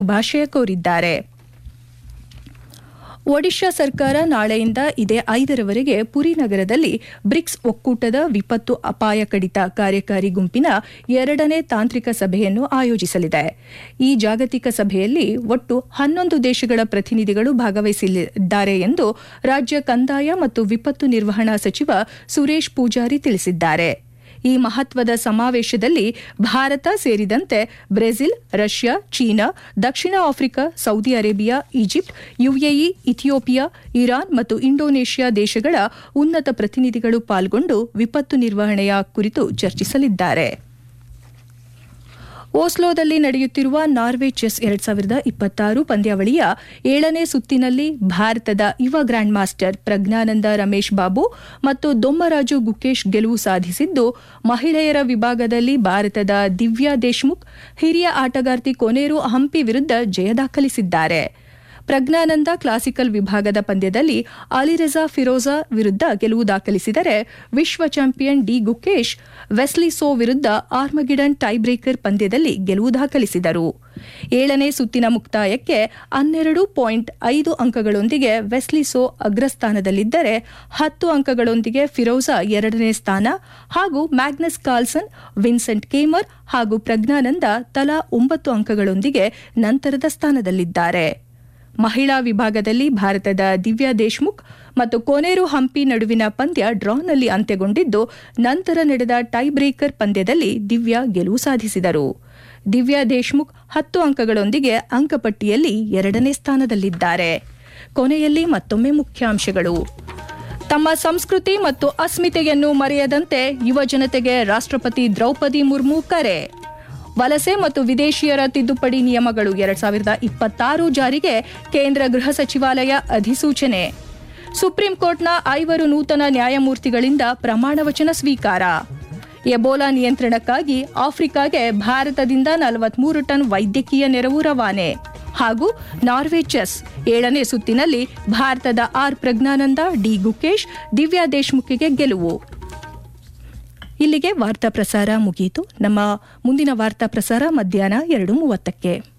ಶುಭಾಶಯ ಕೋರಿದ್ದಾರೆ ಒಡಿಶಾ ಸರ್ಕಾರ ನಾಳೆಯಿಂದ ಇದೇ ಐದರವರೆಗೆ ಪುರಿ ನಗರದಲ್ಲಿ ಬ್ರಿಕ್ಸ್ ಒಕ್ಕೂಟದ ವಿಪತ್ತು ಅಪಾಯ ಕಡಿತ ಕಾರ್ಯಕಾರಿ ಗುಂಪಿನ ಎರಡನೇ ತಾಂತ್ರಿಕ ಸಭೆಯನ್ನು ಆಯೋಜಿಸಲಿದೆ ಈ ಜಾಗತಿಕ ಸಭೆಯಲ್ಲಿ ಒಟ್ಟು ಹನ್ನೊಂದು ದೇಶಗಳ ಪ್ರತಿನಿಧಿಗಳು ಭಾಗವಹಿಸಲಿದ್ದಾರೆ ಎಂದು ರಾಜ್ಯ ಕಂದಾಯ ಮತ್ತು ವಿಪತ್ತು ನಿರ್ವಹಣಾ ಸಚಿವ ಸುರೇಶ್ ಪೂಜಾರಿ ತಿಳಿಸಿದ್ದಾರೆ ಈ ಮಹತ್ವದ ಸಮಾವೇಶದಲ್ಲಿ ಭಾರತ ಸೇರಿದಂತೆ ಬ್ರೆಜಿಲ್ ರಷ್ಯಾ ಚೀನಾ ದಕ್ಷಿಣ Africa Saudi Arabia Egypt UAE Ethiopia Iran ಮತ್ತು ಇಂಡೋನೇಷ್ಯಾ ದೇಶಗಳ ಉನ್ನತ ಪ್ರತಿನಿಧಿಗಳು ಪಾಲ್ಗೊಂಡು ವಿಪತ್ತು ನಿರ್ವಹಣೆಯ ಕುರಿತು ಚರ್ಚಿಸಲಿದ್ದಾರೆ ಓಸ್ಲೋದಲ್ಲಿ ನಡೆಯುತ್ತಿರುವ ನಾರ್ವೆ ಚೆಸ್ ಎರಡ್ ಸಾವಿರದ ಇಪ್ಪತ್ತಾರು ಪಂದ್ಯಾವಳಿಯ ಏಳನೇ ಸುತ್ತಿನಲ್ಲಿ ಭಾರತದ ಯುವ ಗ್ರ್ಯಾಂಡ್ ಮಾಸ್ಟರ್ ಪ್ರಜ್ಞಾನಂದ ರಮೇಶ್ ಬಾಬು ಮತ್ತು ದೊಮ್ಮರಾಜು ಗುಕೇಶ್ ಗೆಲುವು ಸಾಧಿಸಿದ್ದು ಮಹಿಳೆಯರ ವಿಭಾಗದಲ್ಲಿ ಭಾರತದ ದಿವ್ಯಾ ದೇಶ್ಮುಖ್ ಹಿರಿಯ ಆಟಗಾರ್ತಿ ಕೊನೇರು ಹಂಪಿ ವಿರುದ್ಧ ಜಯ ದಾಖಲಿಸಿದ್ದಾರೆ ಪ್ರಜ್ಞಾನಂದ ಕ್ಲಾಸಿಕಲ್ ವಿಭಾಗದ ಪಂದ್ಯದಲ್ಲಿ ಅಲಿರೆಜಾ ಫಿರೋಜಾ ವಿರುದ್ಧ ಗೆಲುವು ದಾಖಲಿಸಿದರೆ ವಿಶ್ವ champion D Gukesh Wesley So ವಿರುದ್ಧ ಆರ್ಮಗಿಡನ್ ಟೈಬ್ರೇಕರ್ ಪಂದ್ಯದಲ್ಲಿ ಗೆಲುವು ದಾಖಲಿಸಿದರು ಏಳನೇ ಸುತ್ತಿನ ಮುಕ್ತಾಯಕ್ಕೆ ಹನ್ನೆರಡು ಪಾಯಿಂಟ್ ಐದು ಅಂಕಗಳೊಂದಿಗೆ ವೆಸ್ಲಿ ಸೋ ಅಗ್ರಸ್ಥಾನದಲ್ಲಿದ್ದರೆ ಹತ್ತು ಅಂಕಗಳೊಂದಿಗೆ ಫಿರೋಜಾ ಎರಡನೇ ಸ್ಥಾನ ಹಾಗೂ ಮ್ಯಾಗ್ನಸ್ ಕಾರ್ಲ್ಸನ್ ವಿನ್ಸೆಂಟ್ ಕೇಮರ್ ಹಾಗೂ ಪ್ರಜ್ಞಾನಂದ ತಲಾ ಒಂಬತ್ತು ಅಂಕಗಳೊಂದಿಗೆ ನಂತರದ ಸ್ಥಾನದಲ್ಲಿದ್ದಾರೆ ಮಹಿಳಾ ವಿಭಾಗದಲ್ಲಿ ಭಾರತದ ದಿವ್ಯಾ ದೇಶ್ಮುಖ್ ಮತ್ತು ಕೋನೇರು ಹಂಪಿ ನಡುವಿನ ಪಂದ್ಯ ಡ್ರಾನಲ್ಲಿ ಅಂತ್ಯಗೊಂಡಿದ್ದು ನಂತರ ನಡೆದ ಟೈ ಬ್ರೇಕರ್ ಪಂದ್ಯದಲ್ಲಿ ದಿವ್ಯಾ ಗೆಲುವು ಸಾಧಿಸಿದರು ದಿವ್ಯಾ ದೇಶ್ಮುಖ್ ಹತ್ತು ಅಂಕಗಳೊಂದಿಗೆ ಅಂಕಪಟ್ಟಿಯಲ್ಲಿ ಎರಡನೇ ಸ್ಥಾನದಲ್ಲಿದ್ದಾರೆ ಕೊನೆಯಲ್ಲಿ ಮತ್ತೊಮ್ಮೆ ಮುಖ್ಯಾಂಶಗಳು ತಮ್ಮ ಸಂಸ್ಕೃತಿ ಮತ್ತು ಅಸ್ಮಿತೆಯನ್ನು ಮರೆಯದಂತೆ ಯುವ ಜನತೆಗೆ ರಾಷ್ಟ್ರಪತಿ ದ್ರೌಪದಿ ಮುರ್ಮು ಕರೆ ವಲಸೆ ಮತ್ತು ವಿದೇಶಿಯರ ತಿದ್ದುಪಡಿ ನಿಯಮಗಳು ಎರಡ್ ಸಾವಿರದ ಇಪ್ಪತ್ತಾರು ಜಾರಿಗೆ ಕೇಂದ್ರ ಗೃಹ ಸಚಿವಾಲಯ ಅಧಿಸೂಚನೆ ಸುಪ್ರೀಂ ಕೋರ್ಟ್ನ ಐವರು ನೂತನ ನ್ಯಾಯಮೂರ್ತಿಗಳಿಂದ ಪ್ರಮಾಣ ವಚನ ಸ್ವೀಕಾರ ಎಬೋಲಾ ನಿಯಂತ್ರಣಕ್ಕಾಗಿ ಆಫ್ರಿಕಾಗೆ ಭಾರತದಿಂದ ನಲವತ್ಮೂರು ಟನ್ ವೈದ್ಯಕೀಯ ನೆರವು ರವಾನೆ ಹಾಗೂ ನಾರ್ವೆ ಚೆಸ್ ಏಳನೇ ಸುತ್ತಿನಲ್ಲಿ ಭಾರತದ ಆರ್ ಪ್ರಜ್ಞಾನಂದ ಡಿ ಗುಕೇಶ್ ದಿವ್ಯಾ ದೇಶ್ಮುಖಿಗೆ ಗೆಲುವು ಇಲ್ಲಿಗೆ ವಾರ್ತಾ ಪ್ರಸಾರ ಮುಗಿಯಿತು ನಮ್ಮ ಮುಂದಿನ ವಾರ್ತಾ ಪ್ರಸಾರ ಮಧ್ಯಾಹ್ನ ಎರಡು ಮೂವತ್ತಕ್ಕೆ